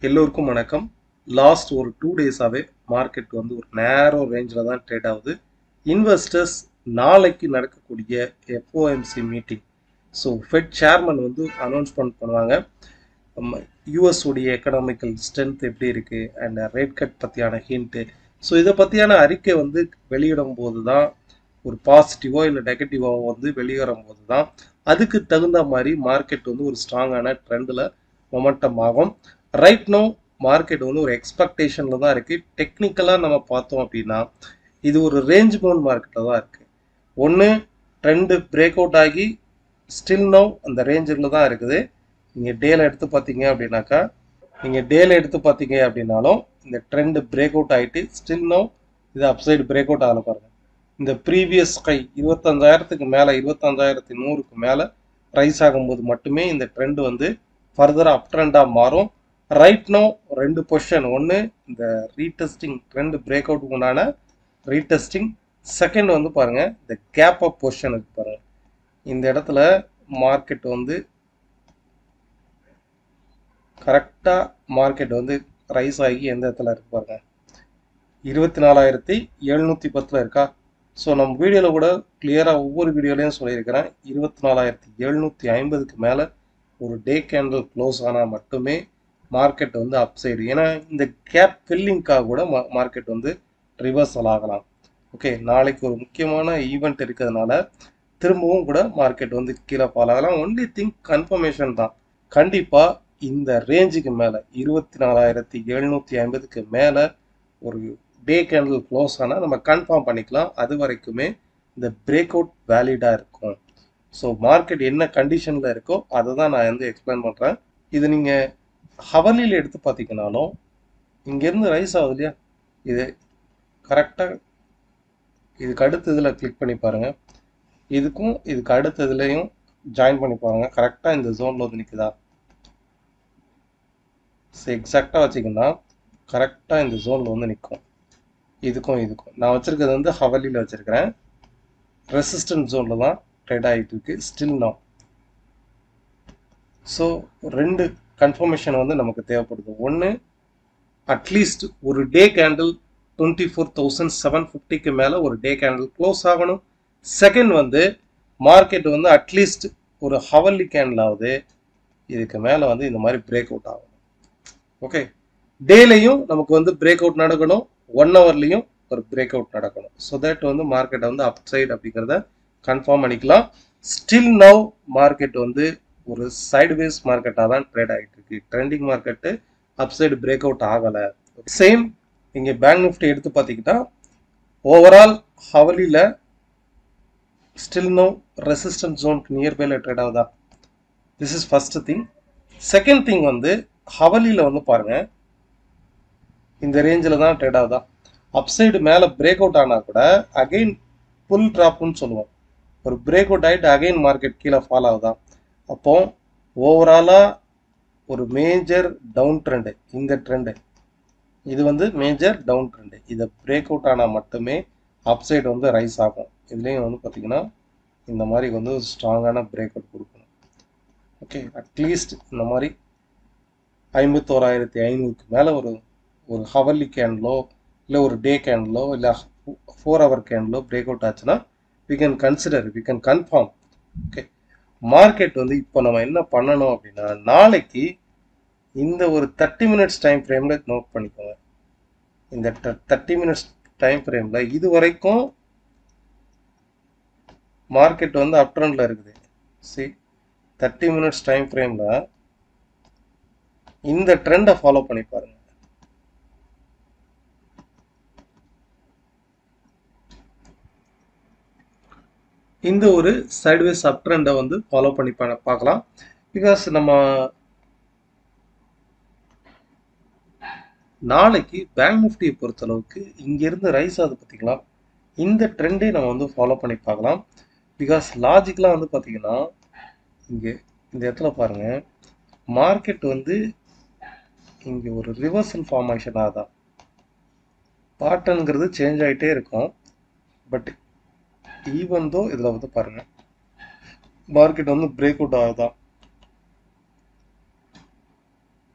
எல்லோருக்கும் வணக்கம் லாஸ்ட் ஒரு டூ டேஸாகவே மார்க்கெட் வந்து ஒரு நேரோ ரேஞ்சில் தான் ட்ரேட் ஆகுது இன்வெஸ்டர்ஸ் நாளைக்கு நடக்கக்கூடிய FOMC meeting so Fed chairman வந்து அனௌன்ஸ்மெண்ட் பண்ணுவாங்க யூஎஸ் உடைய எக்கனாமிக்கல் ஸ்ட்ரென்த் எப்படி இருக்குது அண்ட் ரேட் கட் பற்றியான ஹிண்ட்டு ஸோ இதை பற்றியான அறிக்கை வந்து வெளியிடும் போது தான் ஒரு பாசிட்டிவோ இல்லை நெகட்டிவாவோ வந்து வெளியேறும் போது தான் அதுக்கு தகுந்த மாதிரி மார்க்கெட் வந்து ஒரு ஸ்ட்ராங்கான ட்ரெண்டில் மொமெண்டம் ஆகும் ரைட் நோ மார்க்கெட் வந்து ஒரு எக்ஸ்பெக்டேஷனில் தான் இருக்குது டெக்னிக்கலாக நம்ம பார்த்தோம் அப்படின்னா இது ஒரு ரேஞ்ச் பவுண்ட் மார்க்கெட்டில் தான் இருக்குது ஒன்று ட்ரெண்டு பிரேக் அவுட் ஆகி ஸ்டில் நோ அந்த ரேஞ்சில் தான் இருக்குது நீங்கள் டேல எடுத்து பார்த்தீங்க அப்படின்னாக்கா நீங்கள் டேல எடுத்து பார்த்தீங்க அப்படின்னாலும் இந்த ட்ரெண்டு பிரேக் அவுட் ஆகிட்டு ஸ்டில் நோ இது அப்சைடு பிரேக் அவுட் ஆகல பாருங்க இந்த ப்ரீவியஸ் கை இருபத்தஞ்சாயிரத்துக்கு மேலே இருபத்தஞ்சாயிரத்தி நூறுக்கு மேலே ரைஸ் ஆகும்போது மட்டுமே இந்த ட்ரெண்ட் வந்து ஃபர்தராக அப் ட்ரெண்டாக மாறும் ரைட் நோ ரெண்டு பொசிஷன் ஒன்று இந்த ரீடெஸ்டிங் ட்ரெண்ட் பிரேக் அவுட்டுக்கு உண்டான ரீடெஸ்டிங் செகண்ட் வந்து பாருங்க இந்த கேப் அப் பொசிஷன் இருக்கு பாருங்க இந்த இடத்துல மார்க்கெட் வந்து கரெக்டாக மார்க்கெட் வந்து ரைஸ் ஆகி எந்த இடத்துல இருக்கு பாருங்க இருபத்தி நாலாயிரத்தி எழுநூற்றி பத்தில் இருக்கா ஸோ நம்ம வீடியோவில் கூட கிளியராக ஒவ்வொரு வீடியோலையும் சொல்லியிருக்கிறேன் இருபத்தி நாலாயிரத்தி எழுநூற்றி ஐம்பதுக்கு மேலே ஒரு டே கேண்டில் க்ளோஸ் ஆனால் மட்டுமே மார்க்கெட் வந்து அப்சைடு ஏன்னா இந்த கேப் ஃபில்லிங்காக கூட மார்க்கெட் வந்து ரிவர்சல் ஆகலாம் ஓகே நாளைக்கு ஒரு முக்கியமான ஈவெண்ட் இருக்கிறதுனால திரும்பவும் கூட மார்க்கெட் வந்து கீழே ஃபால் ஆகலாம் ஒன்லி திங்க் கன்ஃபர்மேஷன் தான் கண்டிப்பாக இந்த ரேஞ்சுக்கு மேலே இருபத்தி நாலாயிரத்தி எழுநூற்றி ஐம்பதுக்கு மேலே ஒரு டே கேண்டில் க்ளோஸ் ஆனால் நம்ம கன்ஃபார்ம் பண்ணிக்கலாம் அது வரைக்குமே இந்த பிரேக் அவுட் வேலிடாக இருக்கும் ஸோ மார்க்கெட் என்ன கண்டிஷனில் இருக்கோ அதை தான் நான் வந்து எக்ஸ்பிளைன் பண்ணுறேன் இது நீங்கள் ஹவர்லியில் எடுத்து பார்த்தீங்கனாலும் இங்கேருந்து ரைஸ் ஆகுது இல்லையா இது கரெக்டாக இதுக்கு அடுத்த இதில் கிளிக் பண்ணி பாருங்கள் இதுக்கும் இதுக்கு அடுத்த இதுலேயும் ஜாயின் பண்ணி பாருங்கள் கரெக்டாக இந்த ஜோனில் வந்து நிற்குதா ஸோ எக்ஸாக்டாக வச்சிங்கன்னா கரெக்டாக இந்த ஜோனில் வந்து நிற்கும் இதுக்கும் இதுக்கும் நான் வச்சுருக்கிறது வந்து ஹவலியில் வச்சுருக்கிறேன் ரெசிஸ்டன்ட் ஜோனில் தான் ட்ரேட் ஆகிட்டு இருக்கு ஸ்டில் நோ ஸோ ரெண்டு கன்ஃபர்மேஷன் வந்து நமக்கு தேவைப்படுது ஒன்று அட்லீஸ்ட் ஒரு day candle twenty four thousand seven ஃபிஃப்டிக்கு மேலே ஒரு டே கேண்டில் க்ளோஸ் ஆகணும் செகண்ட் வந்து மார்க்கெட் வந்து அட்லீஸ்ட் ஒரு ஹவர்லி கேண்டிலாவது இதுக்கு மேலே வந்து இந்த மாதிரி பிரேக் அவுட் ஆகணும் ஓகே டேலையும் நமக்கு வந்து பிரேக் அவுட் நடக்கணும் ஒன் ஹவர்லையும் ஒரு பிரேக் அவுட் நடக்கணும் ஸோ தட் வந்து மார்க்கெட்டை வந்து அப் சைடு அப்படிங்கிறத கன்ஃபார்ம் பண்ணிக்கலாம் ஸ்டில் நவ் மார்க்கெட் வந்து ஒரு சைடுவேஸ் மார்க்கெட்டாக தான் ட்ரேட் ஆகிட்டு இருக்கு trending market upside break out ஆகலை சேம் இங்கே பேங்க் நிஃப்டி எடுத்து பார்த்தீங்கன்னா ஓவரால் ஹவலியில் ஸ்டில் நோ ரெசிஸ்டன்ட் ஜோனுக்கு நியர்பைல ட்ரேட் ஆகுதா this is first thing second thing வந்து ஹவலியில் வந்து பாருங்க இந்த ரேஞ்சில் தான் ட்ரேட் ஆகுதா அப்சைடு மேலே பிரேக் அவுட் ஆனால் கூட அகெயின் புல் ட்ராப்னு சொல்லுவோம் ஒரு பிரேக் அவுட் ஆகிட்டு அகைன் மார்க்கெட் கீழே ஃபால் ஆகுதா அப்போ ஓவராலாக ஒரு மேஜர் டவுன் ட்ரெண்டு இந்த ட்ரெண்டு இது வந்து மேஜர் டவுன் ட்ரெண்டு இதை பிரேக் அவுட் ஆனால் மட்டுமே அப்சைடு வந்து ரைஸ் ஆகும் இதுலேயும் வந்து பார்த்திங்கன்னா இந்த மாதிரி வந்து ஒரு ஸ்ட்ராங்கான பிரேக் அவுட் கொடுக்கணும் ஓகே அட்லீஸ்ட் இந்த மாதிரி ஐம்பத்தோராயிரத்தி ஐநூறுக்கு மேலே ஒரு ஒரு ஹவர்லி கேண்டிலோ இல்லை ஒரு டே கேண்டிலோ இல்லை ஃபோர் ஹவர் கேண்டிலோ பிரேக் அவுட் ஆச்சுன்னா we can consider we can confirm okay market வந்து இப்போ நம்ம என்ன பண்ணணும் அப்படின்னா நாளைக்கு இந்த ஒரு தேர்ட்டி மினிட்ஸ் டைம் ஃப்ரேமில் நோட் பண்ணிக்கோங்க இந்த தேர்ட்டி மினிட்ஸ் டைம் ஃப்ரேமில் இது வரைக்கும் மார்க்கெட் வந்து அப் ட்ரெண்டில் இருக்குது சி தேர்ட்டி மினிட்ஸ் டைம் ஃப்ரேமில் இந்த ட்ரெண்டை ஃபாலோ பண்ணி பாருங்க இந்த ஒரு சைட்வேஸ் அப் ட்ரெண்டை வந்து ஃபாலோ பண்ணி பார்க்கலாம் பிகாஸ் நம்ம நாளைக்கு பேங்க் நிஃப்டியை பொறுத்தளவுக்கு இங்கேருந்து ரைஸ் ஆகுது பார்த்தீங்களா இந்த ட்ரெண்டே நம்ம வந்து ஃபாலோ பண்ணி பார்க்கலாம் பிகாஸ் லாஜிக்கலாக வந்து பார்த்தீங்கன்னா இங்கே இந்த இடத்துல பாருங்கள் மார்க்கெட் வந்து இங்கே ஒரு ரிவர்சல் ஃபார்மேஷன் ஆகுதான் பாட்டனுங்கிறது சேஞ்ச் ஆகிட்டே இருக்கும் பட் ஈவன் தோ இதில் வந்து பாருங்கள் மார்க்கெட் வந்து பிரேக் அவுட் ஆகுதான்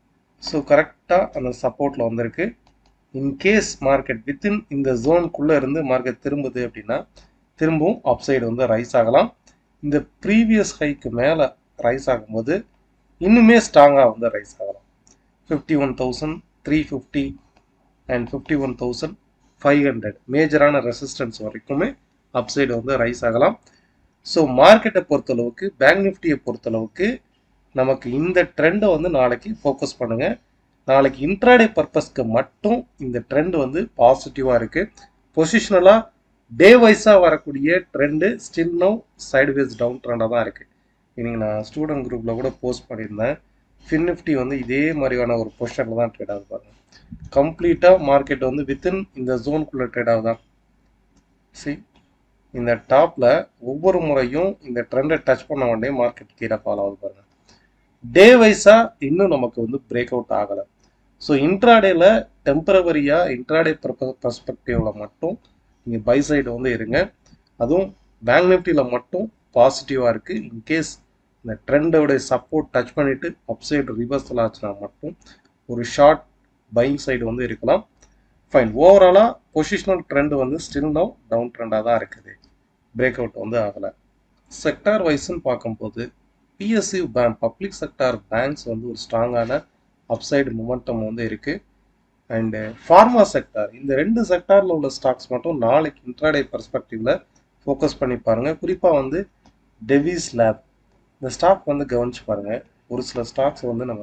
ஸோ கரெக்டாக அந்த சப்போர்ட்டில் வந்திருக்கு இன்கேஸ் மார்க்கெட் வித்தின் இந்த ஜோனுக்குள்ளே இருந்து மார்க்கெட் திரும்புது அப்படின்னா திரும்பவும் அப்சைடு வந்து ரைஸ் ஆகலாம் இந்த ப்ரீவியஸ் ஹைக்கு மேலே ரைஸ் ஆகும்போது இன்னுமே ஸ்ட்ராங்காக வந்து ரைஸ் ஆகலாம் fifty one thousand three fifty and fifty one thousand five hundred மேஜரான ரெசிஸ்டன்ஸ் வரைக்குமே அப்சைடு வந்து ரைஸ் ஆகலாம் ஸோ மார்க்கெட்டை பொறுத்தளவுக்கு பேங்க் நிஃப்டியை பொறுத்தளவுக்கு நமக்கு இந்த ட்ரெண்டை வந்து நாளைக்கு ஃபோக்கஸ் பண்ணுங்கள் நாளைக்கு இன்ட்ராடே பர்பஸ்க்கு மட்டும் இந்த ட்ரெண்ட் வந்து பாசிட்டிவாக இருக்குது பொசிஷனலாக டே வைஸாக வரக்கூடிய trend still no sideways down ட்ரெண்டாக தான் இருக்குது இன்னைக்கு நான் ஸ்டூடெண்ட் குரூப்பில் கூட போஸ்ட் பண்ணியிருந்தேன் ஃபின் நிஃப்டி வந்து இதே மாதிரியான ஒரு பொசிஷனில் தான் ட்ரேட் ஆகுது பாருங்க கம்ப்ளீட்டாக மார்க்கெட் வந்து வித்தின் இந்த ஜோனுக்குள்ளே ட்ரேட் ஆகுதான் சி இந்த டாப்பில் ஒவ்வொரு முறையும் இந்த ட்ரெண்டை டச் பண்ண உடனே மார்க்கெட் கீழே ஃபாலோ ஆகுது பாருங்க டே வைஸாக இன்னும் நமக்கு வந்து பிரேக் அவுட் ஆகலை ஸோ இன்ட்ராடேல டெம்பரவரியாக இன்ட்ராடே பர்ஸ்பெக்டிவில் மட்டும் நீங்கள் பை சைடு வந்து இருங்க அதுவும் பேங்க் நிஃப்டியில் மட்டும் பாசிட்டிவாக இருக்குது இன்கேஸ் இந்த ட்ரெண்டோட சப்போர்ட் டச் பண்ணிவிட்டு அப்சைடு ரிவர்சல் ஆச்சுன்னா மட்டும் ஒரு ஷார்ட் பையிங் சைடு வந்து இருக்கலாம் ஃபைன் ஓவராலாக பொசிஷனல் ட்ரெண்ட் வந்து ஸ்டில் நோ டவுன் ட்ரெண்டாக தான் இருக்குது பிரேக் அவுட் வந்து ஆகலை செக்டார் வைஸ்ன்னு பார்க்கும்போது PSC bank public sector banks வந்து ஒரு ஸ்ட்ராங்கான அப்சைடு மொமெண்டம் வந்து இருக்குது அண்டு ஃபார்மா செக்டார் இந்த ரெண்டு செக்டாரில் உள்ள ஸ்டாக்ஸ் மட்டும் நாளைக்கு இன்ட்ராடே பர்ஸ்பெக்டிவில் ஃபோக்கஸ் பண்ணி பாருங்கள் குறிப்பாக வந்து டெவிஸ் லேப் இந்த ஸ்டாக் வந்து கவனிச்சு பாருங்கள் ஒரு சில ஸ்டாக்ஸ் வந்து நம்ம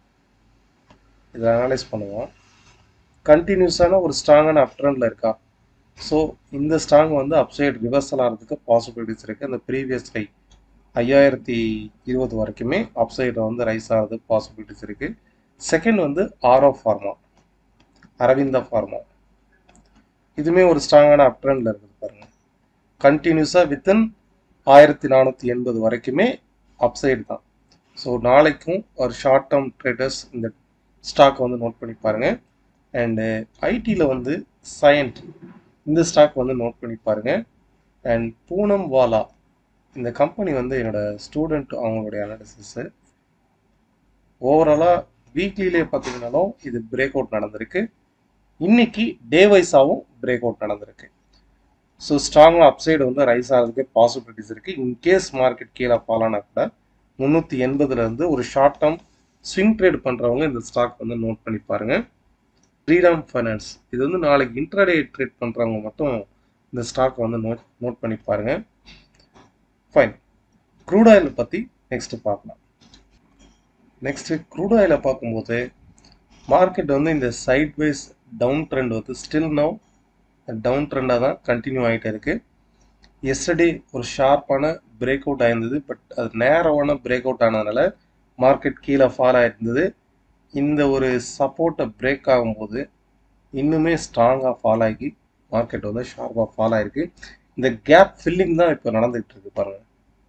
இதை அனலைஸ் பண்ணுவோம் கண்டினியூஸான ஒரு ஸ்ட்ராங்கான அப் ட்ரெண்டில் இருக்கா ஸோ இந்த ஸ்ட்ராங் வந்து அப்சைட் ரிவர்சல் ஆகிறதுக்கு பாசிபிலிட்டிஸ் இருக்குது அந்த ப்ரீவியஸ் ஹை ஐயாயிரத்தி இருபது வரைக்குமே அப்சைடில் வந்து ரைஸ் ஆகிறது பாசிபிலிட்டிஸ் இருக்குது செகண்ட் வந்து ஆரோ ஃபார்மா அரவிந்தா ஃபார்மா இதுவுமே ஒரு ஸ்ட்ராங்கான அப் ட்ரெண்டில் இருக்குது பாருங்கள் கண்டினியூஸாக வித்தின் ஆயிரத்தி நானூற்றி எண்பது வரைக்குமே அப்சைடு தான் ஸோ நாளைக்கும் ஒரு ஷார்ட் டேர்ம் ட்ரேடர்ஸ் இந்த ஸ்டாக் வந்து நோட் பண்ணி பாருங்கள் அண்டு ஐடியில் வந்து சயன்ட் இந்த ஸ்டாக் வந்து நோட் பண்ணி பாருங்கள் அண்ட் பூனம் வாலா இந்த கம்பெனி வந்து என்னோட ஸ்டூடெண்ட் அவங்களுடைய அனாலிசிஸு ஓவராலாக வீக்லிலே பார்த்தீங்கன்னாலும் இது பிரேக் அவுட் நடந்திருக்கு இன்னைக்கு டே வைஸாகவும் பிரேக் அவுட் நடந்திருக்கு ஸோ ஸ்ட்ராங்காக அப்சைடு வந்து ரைஸ் ஆகிறதுக்கு பாசிபிலிட்டிஸ் இருக்குது இன்கேஸ் மார்க்கெட் கீழே ஃபாலானா கூட முந்நூற்றி எண்பதுலேருந்து ஒரு ஷார்ட் டேர்ம் ஸ்விங் ட்ரேட் பண்ணுறவங்க இந்த ஸ்டாக் வந்து நோட் பண்ணி பாருங்கள் ஸ்ரீராம் ஃபைனான்ஸ் இது வந்து நாளைக்கு இன்ட்ராடே ட்ரேட் பண்ணுறவங்க மட்டும் இந்த ஸ்டாக் வந்து நோட் நோட் பண்ணி பாருங்கள் ஃபைன் க்ரூட் ஆயில் பற்றி நெக்ஸ்ட்டு பார்க்கலாம் நெக்ஸ்ட்டு க்ரூட் ஆயிலை பார்க்கும்போது மார்க்கெட் வந்து இந்த சைட்வைஸ் டவுன் ட்ரெண்ட் வந்து ஸ்டில் நோ டவுன் ட்ரெண்டாக தான் கண்டினியூ ஆகிட்டு இருக்கு எஸ்டர்டே ஒரு ஷார்ப்பான பிரேக் அவுட் ஆயிருந்தது பட் அது நேரவான பிரேக் அவுட் ஆனதுனால மார்க்கெட் கீழே ஃபால் ஆயிருந்தது இந்த ஒரு சப்போர்ட்டை பிரேக் ஆகும்போது இன்னுமே ஸ்ட்ராங்காக ஃபால் ஆகி மார்க்கெட் வந்து ஷார்ப்பாக ஃபால் ஆயிருக்கு இந்த கேப் ஃபில்லிங் தான் இப்போ நடந்துகிட்டு இருக்கு பாருங்க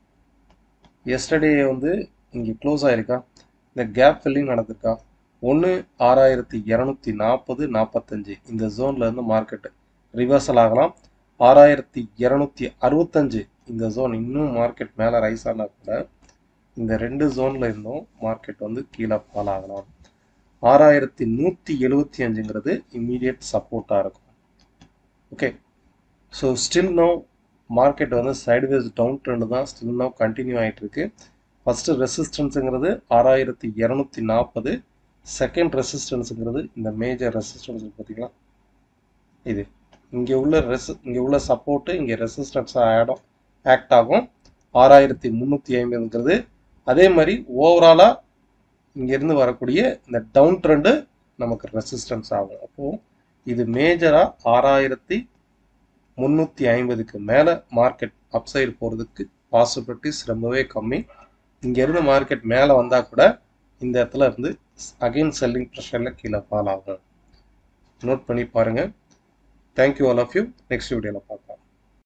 எஸ்டர்டே வந்து இங்கே க்ளோஸ் ஆயிருக்கா இந்த கேப் ஃபில்லிங் நடந்திருக்கா ஒன்று ஆறாயிரத்தி இரநூத்தி நாற்பது நாற்பத்தஞ்சு இந்த ஜோனில் இருந்து மார்க்கெட்டு ரிவர்சல் ஆகலாம் ஆறாயிரத்தி இரநூத்தி அறுபத்தஞ்சு இந்த ஜோன் இன்னும் மார்க்கெட் மேலே ரைஸ் ஆனால் கூட இந்த ரெண்டு ஜோனில் இருந்தும் மார்க்கெட் வந்து கீழே ஃபால் ஆகலாம் ஆறாயிரத்தி நூற்றி எழுபத்தி அஞ்சுங்கிறது இம்மீடியட் சப்போர்ட்டாக இருக்கும் okay so still no market வந்து சைடுவேஸ் டவுன் ட்ரெண்டு தான் ஸ்டில் நோ கண்டினியூ ஆகிட்டு இருக்கு ஃபஸ்ட்டு ரெசிஸ்டன்ஸுங்கிறது ஆறாயிரத்தி இரநூத்தி நாற்பது செகண்ட் ரெசிஸ்டன்ஸுங்கிறது இந்த மேஜர் ரெசிஸ்டன்ஸ் பார்த்தீங்களா இது இங்கே உள்ள ரெஸ் இங்கே உள்ள சப்போர்ட்டு இங்கே ரெசிஸ்டன்ஸாக ஆடும் ஆக்ட் ஆகும் ஆறாயிரத்தி முந்நூற்றி ஐம்பதுங்கிறது அதே மாதிரி ஓவராலாக இங்கேருந்து வரக்கூடிய இந்த டவுன் ட்ரெண்டு நமக்கு ரெசிஸ்டன்ஸ் ஆகும் அப்போது இது மேஜராக ஆறாயிரத்தி முந்நூற்றி ஐம்பதுக்கு மேலே மார்க்கெட் அப்சைடு போகிறதுக்கு பாசிபிலிட்டிஸ் ரொம்பவே கம்மி இங்கேருந்து மார்க்கெட் மேலே வந்தால் கூட இந்த இடத்துல இருந்து அகைன் செல்லிங் ப்ரெஷரில் கீழே ஃபால் ஆகும் நோட் பண்ணி பாருங்கள் thank you all of you next வீடியோவில் பார்க்கலாம்